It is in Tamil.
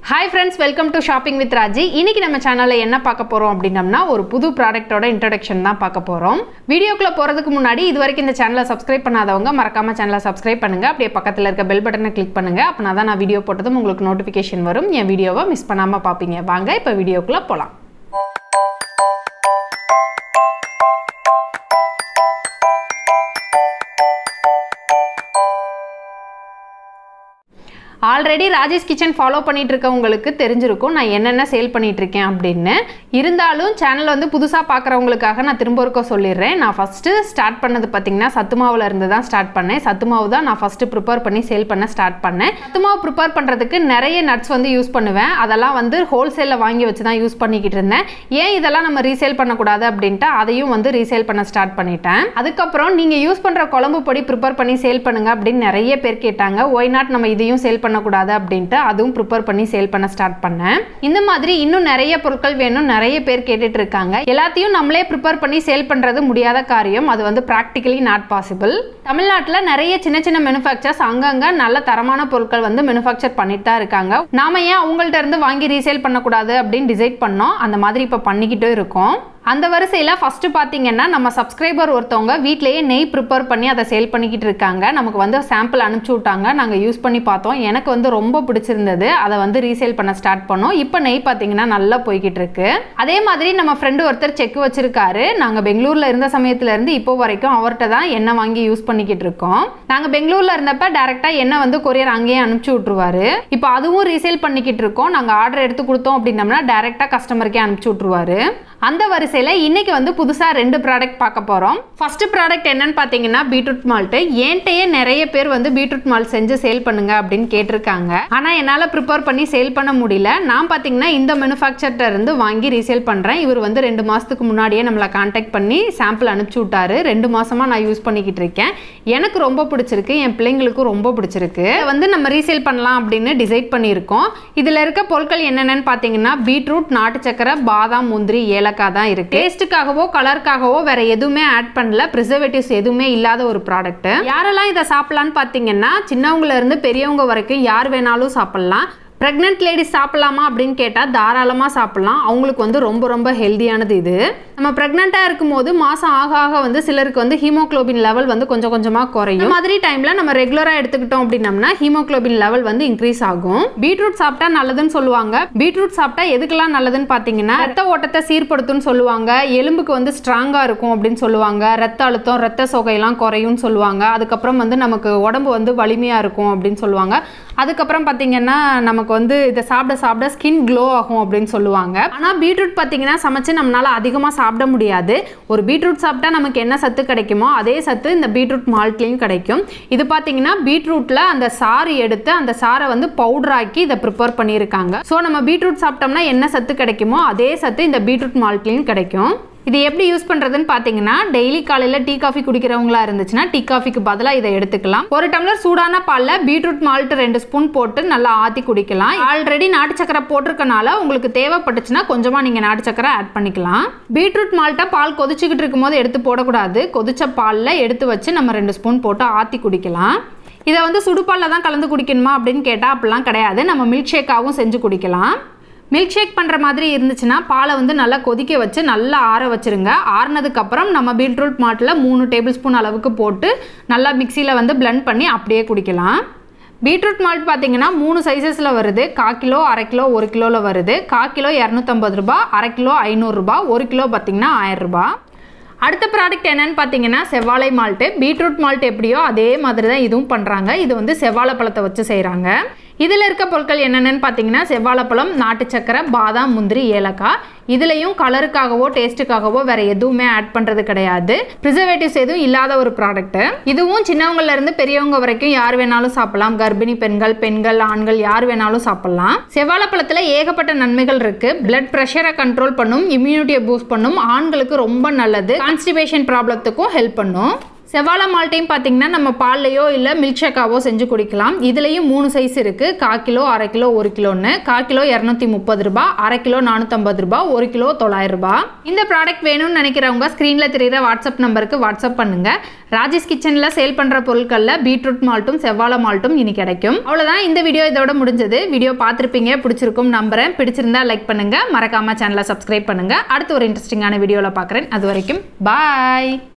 hi friends welcome to shopping with Raji இன்னைக்கு நம்ம சேனலில் என்ன பார்க்க போகிறோம் அப்படின்னம்னா ஒரு புது ப்ராடக்ட்டோட இன்ட்ரடக்ஷன் தான் பார்க்க போகிறோம் வீடியோக்குள்ளே போகிறதுக்கு முன்னாடி இது வரைக்கும் இந்த சேனலை சப்ஸ்கிரைப் பண்ணாதவங்க மறக்காம சேனலை சப்ஸ்கிரைப் பண்ணுங்க அப்படியே பக்கத்தில் இருக்க பெல் பட்டனை கிளிக் பண்ணுங்க அப்படின்னா தான் நான் வீடியோ போட்டதும் உங்களுக்கு நோட்டிஃபிகேஷன் வரும் என் வீடியோவை மிஸ் பண்ணாமல் பார்ப்பீங்க வாங்க இப்போ வீடியோக்குள்ளே போகலாம் ஆல்ரெடி ராஜேஷ் கிச்சன் ஃபாலோ பண்ணிட்டு இருக்கவங்களுக்கு தெரிஞ்சிருக்கும் நான் என்னென்ன சேல் பண்ணிட்டு இருக்கேன் அப்படின்னு இருந்தாலும் சேனல் வந்து புதுசாக பார்க்குறவங்களுக்காக நான் திரும்ப இருக்க சொல்லிடுறேன் நான் ஃபஸ்ட்டு ஸ்டார்ட் பண்ணது பார்த்தீங்கன்னா சத்து மாவுல இருந்து தான் ஸ்டார்ட் பண்ணேன் சத்து மாவு தான் நான் ஃபஸ்ட்டு ப்ரிப்பேர் பண்ணி சேல் பண்ண ஸ்டார்ட் பண்ணேன் சத்து மாவு ப்ரிப்பேர் பண்ணுறதுக்கு நிறைய நட்ஸ் வந்து யூஸ் பண்ணுவேன் அதெல்லாம் வந்து ஹோல்சேலில் வாங்கி வச்சு தான் யூஸ் பண்ணிக்கிட்டு இருந்தேன் ஏன் இதெல்லாம் நம்ம ரீசேல் பண்ணக்கூடாது அப்படின்ட்டு அதையும் வந்து ரீசேல் பண்ண ஸ்டார்ட் பண்ணிட்டேன் அதுக்கப்புறம் நீங்கள் யூஸ் பண்ணுற குழம்பு பொடி ப்ரிப்பேர் பண்ணி சேல் பண்ணுங்க அப்படின்னு நிறைய பேர் கேட்டாங்க ஒய் நாட் நம்ம இதையும் சேல் பண்ணக்கூடாது அப்படின்ட்டு அதுவும் ப்ரிப்பேர் பண்ணி சேல் பண்ண ஸ்டார்ட் பண்ணேன் இந்த மாதிரி இன்னும் நிறைய பொருட்கள் வேணும் நிறைய பேர் கேட்டுட்டு இருக்காங்க எல்லாத்தையும் நம்மளே ப்ரிப்பேர் பண்ணி சேல் பண்ணுறது முடியாத காரியம் அது வந்து ப்ராக்டிக்கலி நாட் பாசிபிள் தமிழ்நாட்டில் நிறைய சின்ன சின்ன மேனுஃபேக்சர்ஸ் அங்கங்கே நல்ல தரமான பொருட்கள் வந்து மேனுஃபேக்சர் பண்ணிட்டு தான் இருக்காங்க நாம ஏன் அவங்கள்ட்ட இருந்து வாங்கி ரீசேல் பண்ணக்கூடாது அப்படின்னு டிசைட் பண்ணோம் அந்த மாதிரி இப்போ பண்ணிக்கிட்டும் இருக்கோம் அந்த வரிசையில் ஃபஸ்ட்டு பார்த்தீங்கன்னா நம்ம சப்ஸ்கிரைபர் ஒருத்தவங்க வீட்லேயே நெய் ப்ரிப்பேர் பண்ணி அதை சேல் பண்ணிக்கிட்டு இருக்காங்க நமக்கு வந்து சாம்பிள் அனுப்பிச்சி விட்டாங்க நாங்கள் யூஸ் பண்ணி பார்த்தோம் எனக்கு வந்து ரொம்ப பிடிச்சிருந்தது அதை வந்து ரீசேல் பண்ண ஸ்டார்ட் பண்ணோம் இப்போ நெய் பார்த்தீங்கன்னா நல்லா போய்கிட்டு இருக்கு அதே மாதிரி நம்ம ஃப்ரெண்டு ஒருத்தர் செக் வச்சிருக்காரு நாங்கள் பெங்களூரில் இருந்த சமயத்துல இருந்து இப்போ வரைக்கும் அவர்கிட்ட தான் எண்ணெய் வாங்கி யூஸ் பண்ணிக்கிட்டு இருக்கோம் நாங்கள் பெங்களூரில் இருந்தப்ப டேரெக்டாக எண்ணெய் வந்து கொரியர் அங்கேயே அனுப்பிச்சி விட்ருவாரு இப்போ அதுவும் ரீசேல் பண்ணிக்கிட்டு இருக்கோம் நாங்கள் ஆர்டர் எடுத்து கொடுத்தோம் அப்படின்னம்னா டேரெக்டாக கஸ்டமருக்கே அனுப்பிச்சி விட்ருவாரு அந்த வரிசையில் இன்னைக்கு வந்து புதுசாக ரெண்டு ப்ராடக்ட் பார்க்க போகிறோம் ஃபர்ஸ்ட் ப்ராடக்ட் என்னன்னு பார்த்தீங்கன்னா பீட்ரூட் மால்ட்டு என்கிட்டயே நிறைய பேர் வந்து பீட்ரூட் மால்ட் செஞ்சு சேல் பண்ணுங்க அப்படின்னு கேட்டிருக்காங்க ஆனால் என்னால் ப்ரிப்பேர் பண்ணி சேல் பண்ண முடியல நான் பார்த்தீங்கன்னா இந்த மேனுஃபேக்சர்ட்ட இருந்து வாங்கி ரீசேல் பண்ணுறேன் இவர் வந்து ரெண்டு மாதத்துக்கு முன்னாடியே நம்மளை காண்டாக்ட் பண்ணி சாம்பிள் அனுப்பிச்சி விட்டாரு ரெண்டு மாசமாக நான் யூஸ் பண்ணிக்கிட்டு இருக்கேன் எனக்கு ரொம்ப பிடிச்சிருக்கு என் பிள்ளைங்களுக்கும் ரொம்ப பிடிச்சிருக்கு இதை வந்து நம்ம ரீசேல் பண்ணலாம் அப்படின்னு டிசைட் பண்ணியிருக்கோம் இதில் இருக்க பொருட்கள் என்னென்னு பார்த்தீங்கன்னா பீட்ரூட் நாட்டு சக்கரை பாதாம் முந்திரி ஏலக்காய் தான் இருக்கு டேஸ்ட்டுக்காகவோ கலருக்காகவோ வேற எதுவுமே ஆட் பண்ணல ப்ரிசர்வேட்டிவ்ஸ் எதுவுமே இல்லாத ஒரு ப்ராடக்ட் யாரெல்லாம் இதை சாப்பிடலான்னு பார்த்தீங்கன்னா சின்னவங்கள இருந்து பெரியவங்க வரைக்கும் யார் வேணாலும் சாப்பிடலாம் ப்ரெக்னென்ட் லேடிஸ் சாப்பிடலாமா அப்படின்னு கேட்டால் தாராளமாக சாப்பிடலாம் அவங்களுக்கு வந்து ரொம்ப ரொம்ப ஹெல்தியானது இது நம்ம ப்ரெக்னெண்ட்டாக இருக்கும்போது மாதம் ஆக ஆக வந்து சிலருக்கு வந்து ஹீமோக்ளோபின் லெவல் வந்து கொஞ்சம் கொஞ்சமாக குறையும் இந்த மாதிரி டைமில் நம்ம ரெகுலராக எடுத்துக்கிட்டோம் அப்படின்னம்னா ஹீமோக்ளோபின் லெவல் வந்து இன்க்ரீஸ் ஆகும் பீட்ரூட் சாப்பிட்டா நல்லதுன்னு சொல்லுவாங்க பீட்ரூட் சாப்பிட்டா எதுக்கெல்லாம் நல்லதுன்னு பார்த்தீங்கன்னா ரத்த ஓட்டத்தை சீர்படுத்தும்னு சொல்லுவாங்க எலும்புக்கு வந்து ஸ்ட்ராங்காக இருக்கும் அப்படின்னு சொல்லுவாங்க ரத்த அழுத்தம் ரத்த சொகையெல்லாம் குறையும்னு சொல்லுவாங்க அதுக்கப்புறம் வந்து நமக்கு உடம்பு வந்து வலிமையாக இருக்கும் அப்படின்னு சொல்லுவாங்க அதுக்கப்புறம் பார்த்தீங்கன்னா நமக்கு வந்து இதை சாப்பிட சாப்பிட ஸ்கின் க்ளோ ஆகும் அப்படின்னு சொல்லுவாங்க ஆனால் பீட்ரூட் பார்த்தீங்கன்னா சமைச்சு நம்மளால அதிகமாக சாப்பிட முடியாது ஒரு பீட்ரூட் சாப்பிட்டா நமக்கு என்ன சத்து கிடைக்குமோ அதே சத்து இந்த பீட்ரூட் மால்ட்லேயும் கிடைக்கும் இது பார்த்தீங்கன்னா பீட்ரூட்டில் அந்த சாறு எடுத்து அந்த சாரை வந்து பவுடர் ஆக்கி இதை ப்ரிப்பேர் பண்ணியிருக்காங்க ஸோ நம்ம பீட்ரூட் சாப்பிட்டோம்னா என்ன சத்து கிடைக்குமோ அதே சத்து இந்த பீட்ரூட் மால்ட்லேயும் கிடைக்கும் இது எப்படி யூஸ் பண்ணுறதுன்னு பார்த்தீங்கன்னா டெய்லி காலையில் டீ காஃபி குடிக்கிறவங்களா இருந்துச்சுன்னா டீ காஃபிக்கு பதிலாக இதை எடுத்துக்கலாம் ஒரு டம்ளர் சூடான பாலில் பீட்ரூட் மால்ட் ரெண்டு ஸ்பூன் போட்டு நல்லா ஆற்றி குடிக்கலாம் ஆல்ரெடி நாட்டு சக்கரை போட்டிருக்கனால உங்களுக்கு தேவைப்பட்டுச்சுன்னா கொஞ்சமாக நீங்கள் நாட்டு சக்கரை ஆட் பண்ணிக்கலாம் பீட்ரூட் மால்ட்டை பால் கொதிச்சுக்கிட்டு இருக்கும்போது எடுத்து போடக்கூடாது கொதிச்ச பாலில் எடுத்து வச்சு நம்ம ரெண்டு ஸ்பூன் போட்டு ஆற்றி குடிக்கலாம் இதை வந்து சுடுபாலில் தான் கலந்து குடிக்கணுமா அப்படின்னு கேட்டால் அப்படிலாம் கிடையாது நம்ம மில்க் ஷேக்காகவும் செஞ்சு குடிக்கலாம் மில்க் ஷேக் பண்ணுற மாதிரி இருந்துச்சுன்னா பாலை வந்து நல்லா கொதிக்க வச்சு நல்லா ஆற வச்சுருங்க ஆறுனதுக்கப்புறம் நம்ம பீட்ரூட் மாட்டில் மூணு டேபிள் ஸ்பூன் அளவுக்கு போட்டு நல்லா மிக்சியில் வந்து பிளெண்ட் பண்ணி அப்படியே குடிக்கலாம் பீட்ரூட் மால்ட் பார்த்தீங்கன்னா மூணு சைஸஸில் வருது கா கிலோ அரை கிலோ ஒரு கிலோவில் வருது கா கிலோ இரநூத்தம்பது ரூபா அரை கிலோ ஐநூறுரூபா ஒரு கிலோ பார்த்தீங்கன்னா ஆயிரம் ரூபாய் அடுத்த ப்ராடக்ட் என்னன்னு பார்த்தீங்கன்னா செவ்வாழை மால்ட்டு பீட்ரூட் மால்ட் எப்படியோ அதே மாதிரி தான் இதுவும் பண்ணுறாங்க இது வந்து செவ்வாழை பழத்தை வச்சு செய்கிறாங்க இதில் இருக்க பொருட்கள் என்னென்னு பார்த்தீங்கன்னா செவ்வாழைப்பழம் நாட்டு சக்கரை பாதாம் முந்திரி ஏலக்காய் இதுலேயும் கலருக்காகவோ டேஸ்ட்டுக்காகவோ வேற எதுவுமே ஆட் பண்ணுறது கிடையாது ப்ரிசர்வேட்டிவ்ஸ் எதுவும் இல்லாத ஒரு ப்ராடக்ட்டு இதுவும் சின்னவங்கல இருந்து பெரியவங்க வரைக்கும் யார் வேணாலும் சாப்பிடலாம் கர்ப்பிணி பெண்கள் பெண்கள் ஆண்கள் யார் வேணாலும் சாப்பிடலாம் செவ்வாழைப்பழத்தில் ஏகப்பட்ட நன்மைகள் இருக்கு பிளட் ப்ரெஷரை கண்ட்ரோல் பண்ணும் இம்யூனிட்டியை பூஸ்ட் பண்ணும் ஆண்களுக்கு ரொம்ப நல்லது கான்ஸ்டிபேஷன் ப்ராப்ளத்துக்கும் ஹெல்ப் பண்ணும் செவ்வாழை மால்ட்டையும் பார்த்தீங்கன்னா நம்ம பால்லையோ இல்லை மில்க் ஷேக்காவோ செஞ்சு குடிக்கலாம் இதுலேயும் மூணு சைஸ் இருக்குது கா கிலோ அரை கிலோ ஒரு கிலோன்னு கா கிலோ இரநூத்தி முப்பது ரூபா அரை கிலோ நானூற்றம்பது ரூபா ஒரு கிலோ தொள்ளாயிரம் ரூபாய் இந்த ப்ராடக்ட் வேணும்னு நினைக்கிறவங்க ஸ்க்ரீனில் தெரியுற வாட்ஸ்அப் நம்பருக்கு வாட்ஸ்அப் பண்ணுங்கள் ராஜேஷ் கிச்சனில் சேல் பண்ணுற பொருட்களில் பீட்ரூட் மால்ட்டும் செவ்வாழை மால்ட்டும் இனி கிடைக்கும் அவ்வளோதான் இந்த வீடியோ இதோட முடிஞ்சது வீடியோ பார்த்துருப்பீங்க பிடிச்சிருக்கும் நம்புறேன் பிடிச்சிருந்தா லைக் பண்ணுங்கள் மறக்காமல் சேனலை சப்ஸ்கிரைப் பண்ணுங்கள் அடுத்து ஒரு இன்ட்ரெஸ்டிங்கான வீடியோவில் பார்க்குறேன் அது வரைக்கும் பாய்